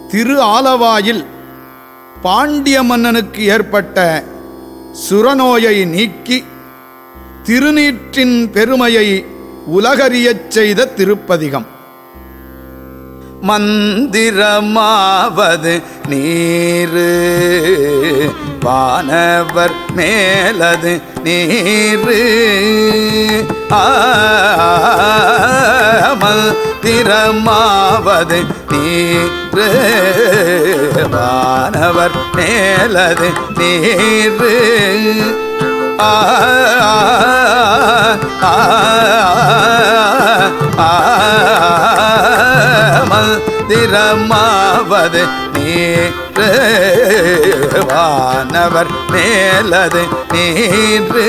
திரு ஆலவாயில் பாண்டிய மன்னனுக்கு ஏற்பட்ட சுரநோயை நீக்கி திருநீற்றின் பெருமையை உலகறியச் செய்த திருப்பதிகம் மந்திரமாவது நீரு வானவர் மேலது நீரு ஆ, மந்திரமாவது நீரு வானவர் மேலது நீரு ஆ ஆ, ஆ, மந்திரமாவது நீரு வானவர் மேலது நீரு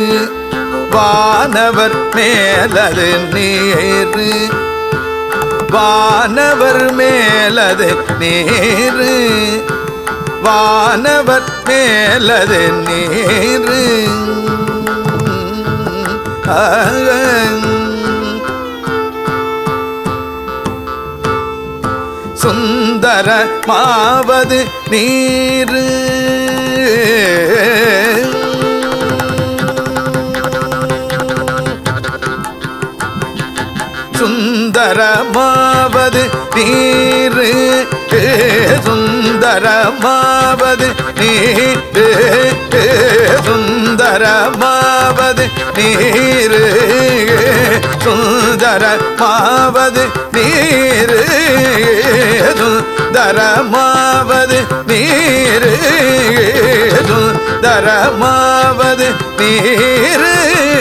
வானவர் மேலது நீரு வானவர் மேலது நீரு வானவர் மேலது நீரு ஆ சுந்தர மாவது நீரு சுந்தரமாவது நீரு சுந்தரமாவது நீரு சுந்தரமாவது நீரு சுந்தரமாவது நீரு சுந்தரமாவது நீரு சுந்தரமாவது நீரு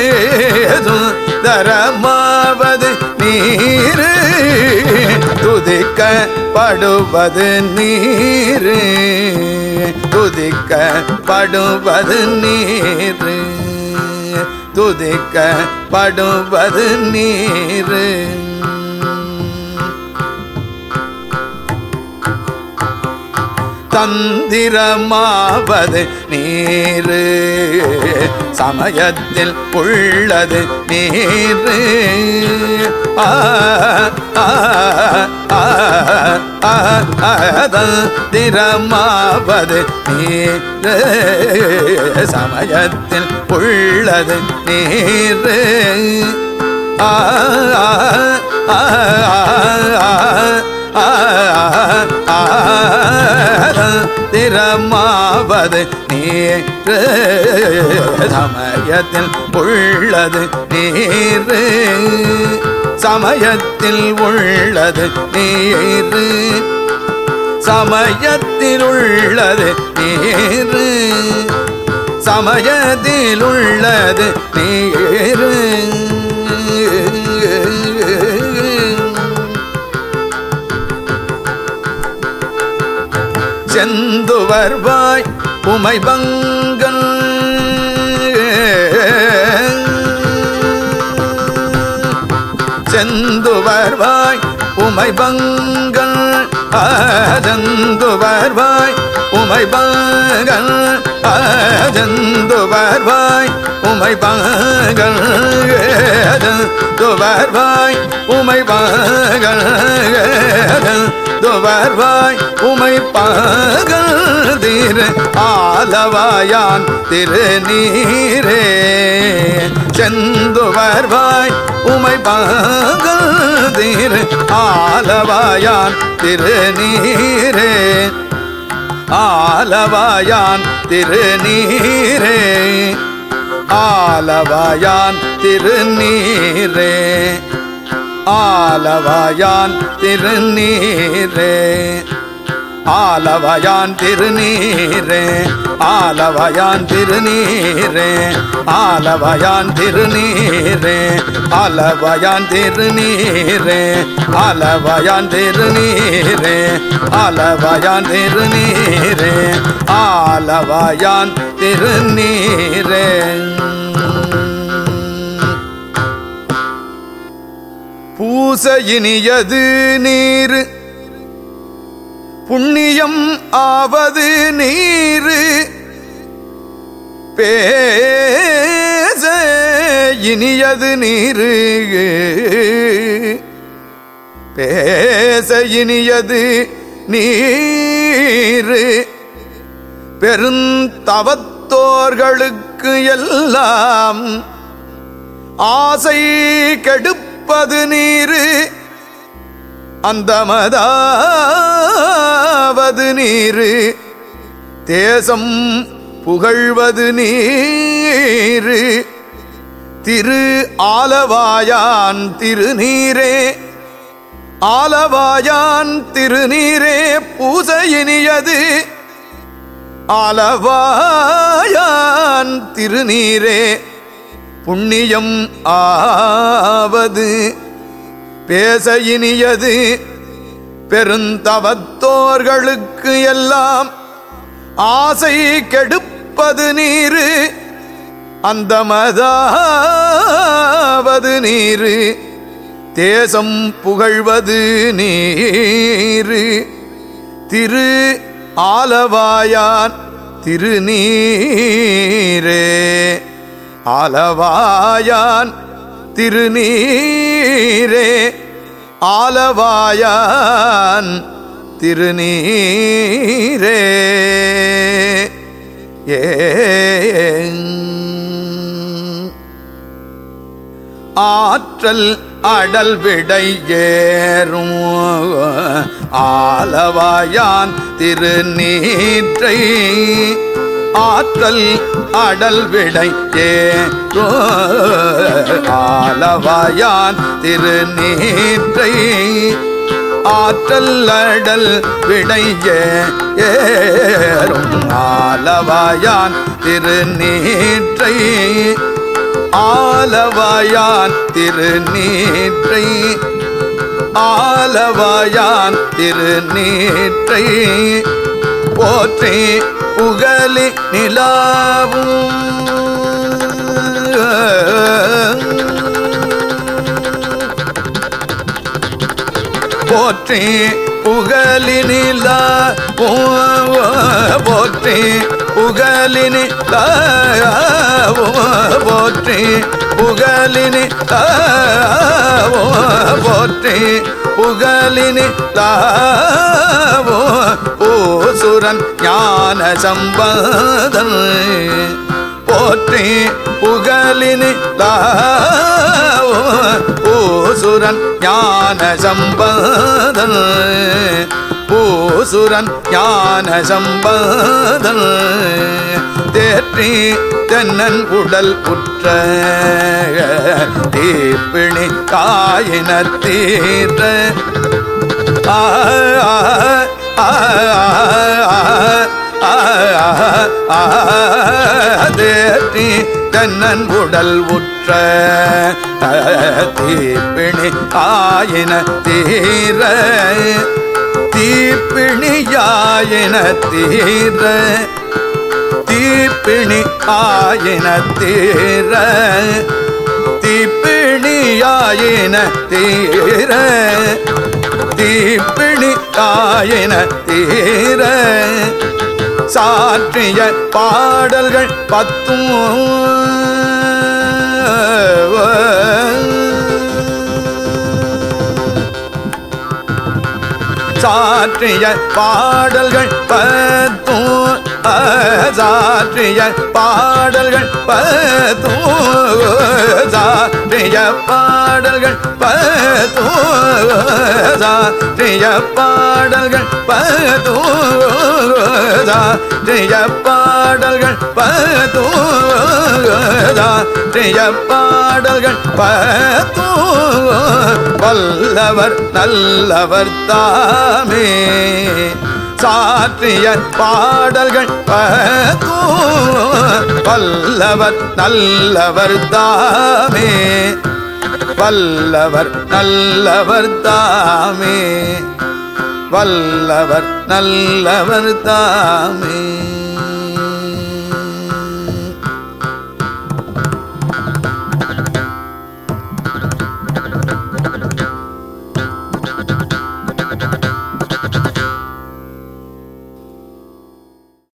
சுந்தரமாவது நீரு துதிக்க படுவது நீரு துதிக்க படுவது நீரு துதிக்க படுவது நீரு தந்திரமாவது நீரு சமயத்தில் உள்ளது நீரு ஆ, ஆ, ஆ, ஆ, ஆ, தந்திரமாவது நீரு சமயத்தில் உள்ளது நீரு ஆ, ஆ, ஆ, ஆ, ஆ, திறமாவது நீரு சமயத்தில் உள்ளது நீரு சமயத்தில் உள்ளது நீரு சமயத்தில் உள்ளது நீரு சமயத்தில் உள்ளது நீரு செந்துவர்வாய் உமை பங்கன் செந்துவர்வாய் உமை பங்கன் செந்துவர்வாய் உமை பங்கன் செந்துவர்வாய் உமை பங்கன் துவர்வாய் உமை பங்கன் துவர்வாய் உமை பகல் திரு ஆலவாயான் திருநீரே செந்துவர்வாய் உமை பகல் திரு ஆலவாயான் திருநீரே ஆலவாயான் திருநீரே ஆலவாயான் திருநீரே ஆலவாயான் திருநீரே ஆலவயான் திருநீரே ஆலவயான் திருநீரே ஆலவயான் திருநீரே ஆலவயான் திருநீரே ஆலவயான் திருநீரே ஆலவயான் திருநீரே ஆலவயான் திருநீரே பூசையினியது நீர் புண்ணியம் ஆவது நீரு பேச இனியது நீரு பேச இனியது நீரு பெருந்தவத்தோர்களுக்கு எல்லாம் ஆசை கெடுப்பது நீரு அந்த மதாவது நீரு தேசம் புகழ்வது நீரு திரு ஆலவாயான் திருநீரே ஆலவாயான் திருநீரே பூசையினியது ஆலவாயான் திருநீரே புண்ணியம் ஆவது பேச இனியது பெருந்தவத்தோர்களுக்கு எல்லாம் ஆசை கெடுப்பது நீரு அந்த மதாவது நீரு தேசம் புகழ்வது நீரு திரு ஆலவாயான் திருநீரே ஆலவாயான் திருநீரே ஆலவாயான் திருநீரே ஏ ஆற்றல் அடல் விடை ஏறும் ஆலவாயான் திருநீற்றை ஆற்றல் அடல் விடை ஏறும் ஆலவாயான் திருநீற்றை ஆற்றல் அடல் விடைய ஏறும் ஆலவாயான் திருநீற்றை ஆலவாயான் திருநீற்றை ஆலவாயான் திருநீற்றை போற்றி புகழி நிலாவும் போற்றி புகழினில போற்றி புகழினில போற்றி புகழினில போற்றி புகழினில ஓசுரன் ஞான சம்பதன் போற்றி புகழினில பூசுரன் ஞான சம்பதன் பூசுரன் ஞான சம்பதன் தேற்றி தென்னன் உடல் உற்ற தீப்பிணி காயின தீர ஆ ஆ, ஆ, ஆ, தேற்றி தென்னன் உடல் உற்ற தீப்பிணி ஆயின தீர தீப்பிணியாயின தீர தீப்பிணி ஆயின தீர தீப்பிணியாயின தீர தீப்பிணி ஆயின தீர சாற்றிய பாடல்கள் பத்தும் சாற்றிய பாடல்கள் பத்தும் சாற்றிய பாடல்கள் பத்தும் சாற்றிய பாடல்கள் பத்தும் சாற்றிய பாடல்கள் பத்தும் சாற்றிய பாடல்கள் பத்தும் சாற்றிய பாடல்கள் பத்தும் வல்லவர் நல்லவர் தாமே சாற்றிய பாடல்கள் பத்தும் வல்லவர் நல்லவர் தாமே வல்லவர் நல்லவர் தாமே வல்லவர் நல்லவர் தாமே